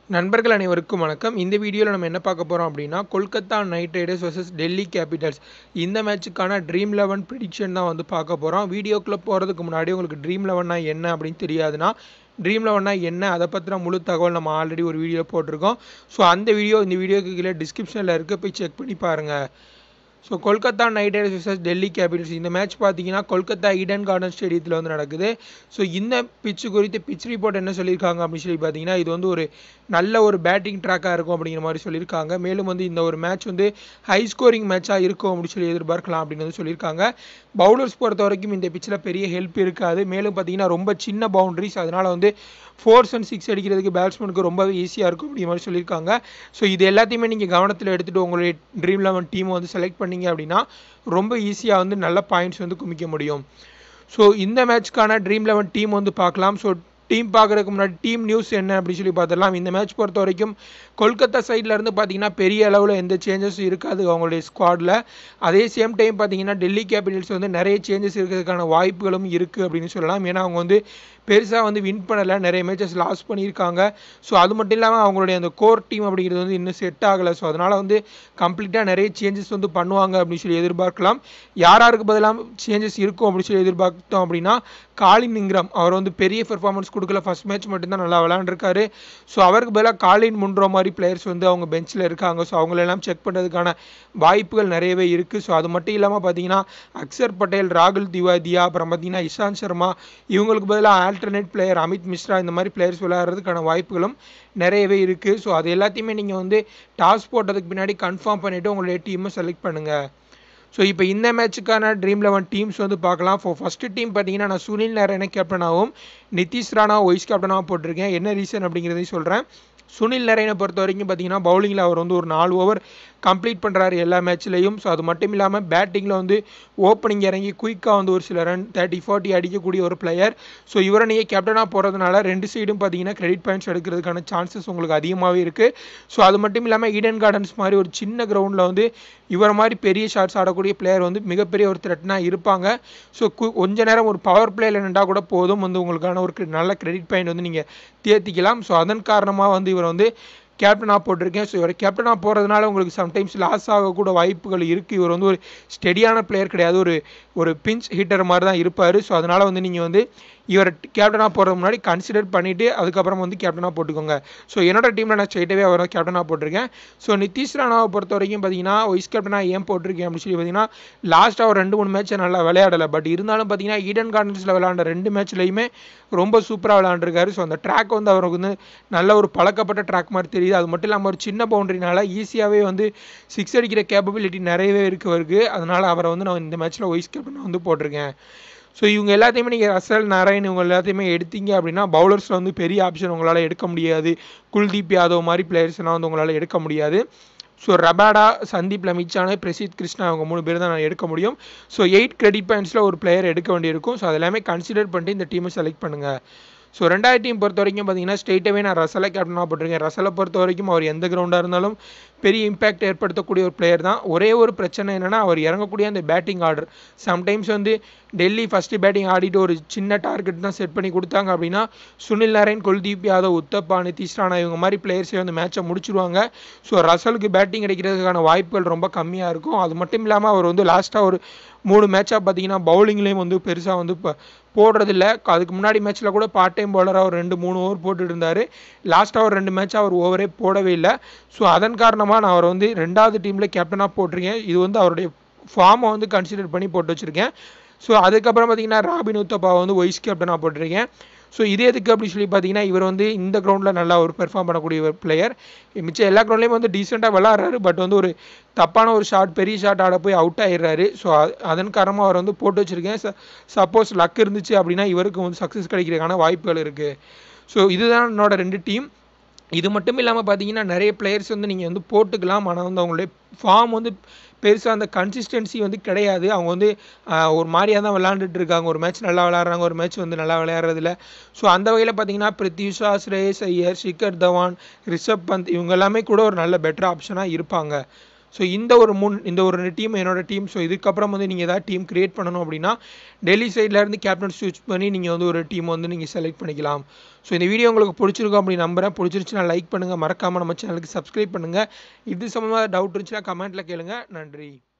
நண்பர்கள் அனைவருக்கும் வணக்கம் இந்த வீடியோவில் நம்ம என்ன பார்க்க போகிறோம் அப்படின்னா Kolkata knight riders vs Delhi capitals இந்த மேட்சுக்கான ட்ரீம் லெவன் ப்ரிடிக்ஷன் தான் வந்து பார்க்க போகிறோம் வீடியோக்குள்ளே போகிறதுக்கு முன்னாடி உங்களுக்கு ட்ரீம் லெவன்னா என்ன அப்படின்னு தெரியாதுன்னா ட்ரீம் லெவன்னா என்ன அதை பற்றின முழு தகவல் நம்ம ஆல்ரெடி ஒரு வீடியோ போட்டிருக்கோம் ஸோ அந்த வீடியோ இந்த வீடியோக்கு கீழே டிஸ்கிரிப்ஷனில் இருக்க போய் செக் பண்ணி பாருங்கள் so Kolkata knight riders vs Delhi capitals இந்த மேட்ச் பார்த்தீங்கன்னா கொல்கத்தா ஈடன் கார்டன் ஸ்டேடியத்தில் வந்து நடக்குது ஸோ இந்த பிச்சு குறித்து பிச் ரிப்போர்ட் என்ன சொல்லியிருக்காங்க அப்படின்னு சொல்லி பார்த்தீங்கன்னா இது வந்து ஒரு நல்ல ஒரு பேட்டிங் ட்ராக்காக இருக்கும் அப்படிங்கிற மாதிரி சொல்லியிருக்காங்க மேலும் வந்து இந்த ஒரு மேட்ச் வந்து ஹை ஸ்கோரிங் மேட்சாக இருக்கும் அப்படின்னு சொல்லி எதிர்பார்க்கலாம் அப்படின்னு வந்து சொல்லியிருக்காங்க பவுலர்ஸ் பொறுத்த வரைக்கும் இந்த பிச்சில் பெரிய ஹெல்ப் இருக்காது மேலும் பார்த்தீங்கன்னா ரொம்ப சின்ன பவுண்டரிஸ் அதனால் வந்து ஃபோர்ஸ் அண்ட் சிக்ஸ் அடிக்கிறதுக்கு பேட்ஸ்மேனுக்கு ரொம்பவே ஈஸியாக இருக்கும் அப்படிங்கிற மாதிரி சொல்லியிருக்காங்க ஸோ இது எல்லாத்தையுமே நீங்கள் கவனத்தில் எடுத்துகிட்டு உங்களுடைய ட்ரீம் லெவன் டீமை வந்து செலக்ட் பண்ணீங்க அப்படின்னா ரொம்ப ஈஸியாக வந்து நல்ல பாயிண்ட்ஸ் வந்து குமிக்க முடியும் ஸோ இந்த மேட்ச்க்கான ட்ரீம் லெவன் டீம் வந்து பார்க்கலாம் ஸோ டீம் பார்க்குறதுக்கு முன்னாடி டீம் நியூஸ் என்ன அப்படின்னு சொல்லி பார்த்துடலாம் இந்த மேட்ச் பொறுத்த வரைக்கும் கொல்கத்தா சைடில் இருந்து பார்த்தீங்கன்னா பெரிய அளவில் எந்த சேஞ்சஸும் இருக்காது அவங்களுடைய ஸ்குவாடில் அதே சேம் டைம் பார்த்தீங்கன்னா டெல்லி கேபிட்டல்ஸ் வந்து நிறைய சேஞ்சஸ் இருக்கிறதுக்கான வாய்ப்புகளும் இருக்குது அப்படின்னு சொல்லலாம் ஏன்னா அவங்க வந்து பெருசாக வந்து வின் பண்ணலை நிறைய மேட்சஸ் லாஸ் பண்ணியிருக்காங்க ஸோ அது மட்டும் இல்லாமல் அவங்களுடைய அந்த கோர் டீம் அப்படிங்கிறது வந்து இன்னும் செட் ஆகலை ஸோ அதனால் வந்து கம்ப்ளீட்டாக நிறைய சேஞ்சஸ் வந்து பண்ணுவாங்க அப்படின்னு சொல்லி எதிர்பார்க்கலாம் யார் யாருக்கு பதிலாக சேஞ்சஸ் இருக்கும் அப்படின்னு சொல்லி எதிர்பார்த்தோம் அப்படின்னா காலின் இங்கிரம் அவர் வந்து பெரிய பெர்ஃபார்மன்ஸ் கொடுக்கல ஃபர்ஸ்ட் மேட்ச் மட்டும்தான் நல்லா விளாண்டுருக்காரு ஸோ அவருக்கு பதிலாக காலின் முன்ற மாதிரி பிளேயர்ஸ் வந்து அவங்க பெஞ்சில் இருக்காங்க ஸோ அவங்களெல்லாம் செக் பண்ணுறதுக்கான வாய்ப்புகள் நிறையவே இருக்குது ஸோ அது மட்டும் இல்லாமல் பார்த்தீங்கன்னா அக்சர் பட்டேல் ராகுல் திவாதியா அப்புறம் பார்த்தீங்கன்னா இஷாந்த் சர்மா இவங்களுக்கு பதிலாக ஆல்டர்னேட் பிளேயர் அமித் மிஸ்ரா இந்த மாதிரி பிளேயர்ஸ் விளையாடுறதுக்கான வாய்ப்புகளும் நிறையவே இருக்குது ஸோ அது எல்லாத்தையுமே நீங்கள் வந்து டாஸ் போட்டதுக்கு பின்னாடி கன்ஃபார்ம் பண்ணிவிட்டு உங்களுடைய டீமை செலக்ட் பண்ணுங்கள் ஸோ இப்போ இந்த மேட்சுக்கான ட்ரீம் லெவன் டீம்ஸ் வந்து பார்க்கலாம் இப்போ ஃபஸ்ட்டு டீம் பார்த்தீங்கன்னா நான் சுனில் நாராயண கேப்டனாகவும் நிதிஷ் ராணா ஒய்ஸ் கேப்டனாகவும் போட்டிருக்கேன் என்ன ரீசன் அப்படிங்கிறதையும் சொல்கிறேன் சுனில் நரேனை பொறுத்த வரைக்கும் பார்த்தீங்கன்னா பவுலிங்கில் அவர் வந்து ஒரு நாலு ஓவர் கம்ப்ளீட் பண்ணுறாரு எல்லா மேட்ச்லேயும் ஸோ அது மட்டும் இல்லாமல் பேட்டிங்கில் வந்து ஓப்பனிங் இறங்கி குயிக்காக வந்து ஒரு சில ரன் தேர்ட்டி ஃபார்ட்டி அடிக்கக்கூடிய ஒரு பிளேயர் ஸோ இவரை நீங்கள் கேப்டனாக போகிறதுனால ரெண்டு சைடும் பார்த்தீங்கன்னா கிரெடிட் பாயிண்ட்ஸ் எடுக்கிறதுக்கான சான்சஸ் உங்களுக்கு அதிகமாகவே இருக்குது ஸோ அது மட்டும் இல்லாமல் ஈடன் கார்டன்ஸ் மாதிரி ஒரு சின்ன கிரவுண்டில் வந்து இவரை மாதிரி பெரிய ஷாட்ஸ் ஆடக்கூடிய பிளேயர் வந்து மிகப்பெரிய ஒரு த்ரெட்னாக இருப்பாங்க ஸோ கொஞ்ச நேரம் ஒரு பவர் பிளேயில் நின்றா கூட போதும் வந்து உங்களுக்கான ஒரு நல்ல கிரெடிட் பாயிண்ட் வந்து நீங்கள் தேர்த்திக்கலாம் ஸோ அதன் காரணமாக வந்து இவர் வந்து கேப்டனாக போட்டிருக்கேன் ஸோ இவர் கேப்டனாக போகிறதுனால உங்களுக்கு சம்டைம்ஸ் லாஸ் ஆகக்கூட வாய்ப்புகள் இருக்குது இவர் வந்து ஒரு ஸ்டெடியான பிளேயர் கிடையாது ஒரு ஒரு பிஞ்ச் ஹிட்டர் மாதிரி தான் இருப்பார் ஸோ அதனால் வந்து நீங்கள் வந்து இவர் கேப்டனாக போகிறது முன்னாடி கன்சிடர் பண்ணிவிட்டு அதுக்கப்புறம் வந்து கேப்டனாக போட்டுக்கோங்க ஸோ என்னோட டீமில் நான் ஸ்ட்ரைட்டாகவே அவரை கேப்டனாக போட்டிருக்கேன் ஸோ நிதிஷ் ராணாவை பொறுத்த வரைக்கும் பார்த்தீங்கன்னா வைஸ் கேப்டனாக ஏன் போட்டிருக்கேன் அப்படின்னு சொல்லி பார்த்தீங்கன்னா லாஸ்ட்டாக ஒரு ரெண்டு மூணு மேட்ச்சை நல்லா விளையாடலை பட் இருந்தாலும் பார்த்தீங்கன்னா ஈடன் கார்டன்ஸில் விளையாண்ட ரெண்டு மேட்ச்லையுமே ரொம்ப சூப்பராக விளையாண்டுருக்காரு ஸோ அந்த ட்ராக் வந்து அவருக்கு வந்து நல்ல ஒரு பழக்கப்பட்ட ட்ராக் மாதிரி தெரியுது அது மட்டும் இல்லாமல் ஒரு சின்ன பவுண்டரினால ஈஸியாகவே வந்து சிக்ஸ் அடிக்கிற கேப்பபிலிட்டி நிறையவே இருக்கு அவருக்கு அதனால் அவரை வந்து நான் இந்த மேட்ச்சில் வைஸ் கேப்டனாக வந்து போட்டிருக்கேன் ஸோ இவங்க எல்லாத்தையுமே நீங்கள் ரசல் நாராயண் இவங்க எல்லாத்தையுமே எடுத்தீங்க அப்படின்னா பவுலர்ஸில் வந்து பெரிய ஆப்ஷன் உங்களால் எடுக்க முடியாது குல்தீப் யாதவ் மாதிரி பிளேயர்ஸ்லாம் வந்து உங்களால் எடுக்க முடியாது ஸோ ரபாடா சந்தீப் லமிச்சான பிரசித் கிருஷ்ணா அவங்க மூணு பேர் தான் நான் எடுக்க முடியும் ஸோ எயிட் கிரெடிட் பாயிண்ட்ஸில் ஒரு பிளேயர் எடுக்க வேண்டியிருக்கும் ஸோ அதெல்லாமே கன்சிடர் பண்ணிட்டு இந்த டீமை செலக்ட் பண்ணுங்கள் ஸோ ரெண்டாயிரம் டீம் பொறுத்த வரைக்கும் பார்த்தீங்கன்னா ஸ்டேட்டாகவே நான் ரசலை கேப்டனாக போட்டிருக்கேன் ரசலை பொறுத்த வரைக்கும் அவர் எந்த கிரவுண்டாக இருந்தாலும் பெரிய இம்பேக்ட் ஏற்படுத்தக்கூடிய ஒரு பிளேயர் தான் ஒரே ஒரு பிரச்சனை என்னென்னா அவர் இறங்கக்கூடிய அந்த பேட்டிங் ஆர்டர் சம்டைம்ஸ் வந்து டெல்லி ஃபஸ்ட்டு பேட்டிங் ஆடிட்டு ஒரு சின்ன டார்கெட் தான் செட் பண்ணி கொடுத்தாங்க அப்படின்னா சுனில் நாராயண் குல்தீப் யாதவ் உத்தப்பா நிதிஷ் ராணா இவங்க மாதிரி பிளேயர்ஸே வந்து மேட்சை முடிச்சிருவாங்க ஸோ ரசலுக்கு பேட்டிங் கிடைக்கிறதுக்கான வாய்ப்புகள் ரொம்ப கம்மியாக இருக்கும் அது மட்டும் இல்லாமல் அவர் வந்து லாஸ்ட்டாக ஒரு மூணு மேட்சாக பார்த்தீங்கன்னா பவுலிங்லேயும் வந்து பெருசாக வந்து இப்போ போடுறதில்ல அதுக்கு முன்னாடி மேட்ச்சில் கூட பார்ட் டைம் பவுலராக ஒரு ரெண்டு மூணு ஓவர் போட்டுட்டு இருந்தார் லாஸ்ட்டாக ஒரு ரெண்டு மேட்ச் அவர் ஓவரே போடவே இல்லை ஸோ அதன் காரணமாக நான் அவர் வந்து ரெண்டாவது டீமில் கேப்டனாக போட்டிருக்கேன் இது வந்து அவருடைய ஃபார்மை வந்து கன்சிடர் பண்ணி போட்டு வச்சுருக்கேன் ஸோ அதுக்கப்புறம் பார்த்தீங்கன்னா ராபின் உத்தப்பாவை வந்து ஒய்ஸ் கேப்டனாக போட்டிருக்கேன் ஸோ இது எதுக்கு அப்படின்னு சொல்லி பார்த்தீங்கன்னா இவர் வந்து இந்த கிரவுண்டில் நல்லா ஒரு பெர்ஃபார்ம் பண்ணக்கூடிய ஒரு பிளேயர் மிச்சம் எல்லா கிரவுண்ட்லேயும் வந்து டீசெண்டாக விளாட்றாரு பட் வந்து ஒரு தப்பான ஒரு ஷாட் பெரிய ஷாட் ஆட போய் அவுட் ஆயிடுறாரு ஸோ அதன் காரணமாக அவர் வந்து போட்டு வச்சுருக்கேன் சப்போஸ் லக் இருந்துச்சு அப்படின்னா இவருக்கு வந்து சக்ஸஸ் கிடைக்கிறதுக்கான வாய்ப்புகள் இருக்குது ஸோ இதுதான் என்னோட ரெண்டு டீம் இது மட்டும் இல்லாமல் பார்த்தீங்கன்னா நிறைய பிளேயர்ஸ் வந்து நீங்கள் வந்து போட்டுக்கலாம் ஆனால் வந்து அவங்களுடைய ஃபார்ம் வந்து பெருசாக அந்த கன்சிஸ்டன்சி வந்து கிடையாது அவங்க வந்து ஒரு மாதிரியாக தான் விளாண்டுட்டு இருக்காங்க ஒரு மேட்ச் நல்லா விளாட்றாங்க ஒரு மேட்ச் வந்து நல்லா விளையாடுறதில்ல ஸோ அந்த வகையில் பார்த்தீங்கன்னா பிரித்யூஷா ஸ்ரேயஸ் ஐயர் ஷிகர் தவான் ரிஷப் பந்த் இவங்க எல்லாமே கூட ஒரு நல்ல பெட்டர் ஆப்ஷனாக இருப்பாங்க ஸோ இந்த ஒரு முன் இந்த ஒரு டீம் என்னோட டீம் ஸோ இதுக்கப்புறம் வந்து நீங்கள் ஏதாவது டீம் கிரியேட் பண்ணணும் அப்படின்னா டெல்லி சைட்லேருந்து கேப்டன் சூஸ் பண்ணி நீங்கள் வந்து ஒரு டீம் வந்து நீங்கள் செலக்ட் பண்ணிக்கலாம் ஸோ இந்த வீடியோ உங்களுக்கு பிடிச்சிருக்கும் அப்படி நம்புறேன் பிடிச்சிருச்சுன்னா லைக் பண்ணுங்கள் மறக்காமல் நம்ம சேனலுக்கு சப்ஸ்கிரைப் பண்ணுங்கள் இது சம்மந்தமாக டவுட் இருந்துச்சுன்னா கமெண்ட்டில் கேளுங்க நன்றி